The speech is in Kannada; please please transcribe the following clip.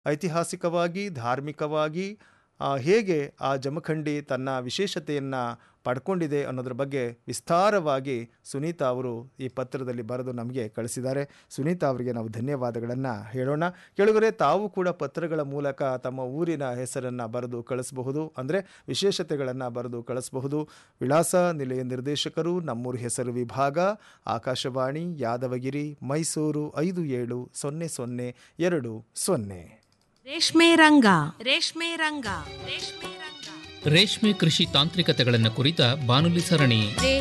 ಐತಿಹಾಸಿಕವಾಗಿ ಧಾರ್ಮಿಕವಾಗಿ ಆ, ಹೇಗೆ ಆ ಜಮಖಂಡಿ ತನ್ನ ವಿಶೇಷತೆಯನ್ನು ಪಡ್ಕೊಂಡಿದೆ ಅನ್ನೋದ್ರ ಬಗ್ಗೆ ವಿಸ್ತಾರವಾಗಿ ಸುನೀತಾ ಅವರು ಈ ಪತ್ರದಲ್ಲಿ ಬರೆದು ನಮಗೆ ಕಳಿಸಿದ್ದಾರೆ ಸುನೀತಾ ಅವರಿಗೆ ನಾವು ಧನ್ಯವಾದಗಳನ್ನು ಹೇಳೋಣ ಕೆಳಗರೆ ತಾವು ಕೂಡ ಪತ್ರಗಳ ಮೂಲಕ ತಮ್ಮ ಊರಿನ ಹೆಸರನ್ನು ಬರೆದು ಕಳಿಸಬಹುದು ಅಂದರೆ ವಿಶೇಷತೆಗಳನ್ನು ಬರೆದು ಕಳಿಸಬಹುದು ವಿಳಾಸ ನಿಲಯ ನಿರ್ದೇಶಕರು ನಮ್ಮೂರು ಹೆಸರು ವಿಭಾಗ ಆಕಾಶವಾಣಿ ಯಾದವಗಿರಿ ಮೈಸೂರು ಐದು ಏಳು ಸೊನ್ನೆ ಸೊನ್ನೆ ಎರಡು ಸೊನ್ನೆ ರೇಷ್ಮೆ ರಂಗ ರೇಷ್ಮೆ ರಂಗ ರೇಷ್ಮೆ ರಂಗ ರೇಷ್ಮೆ ಕೃಷಿ ತಾಂತ್ರಿಕತೆಗಳನ್ನು ಕುರಿತ ಬಾನುಲಿ ಸರಣಿ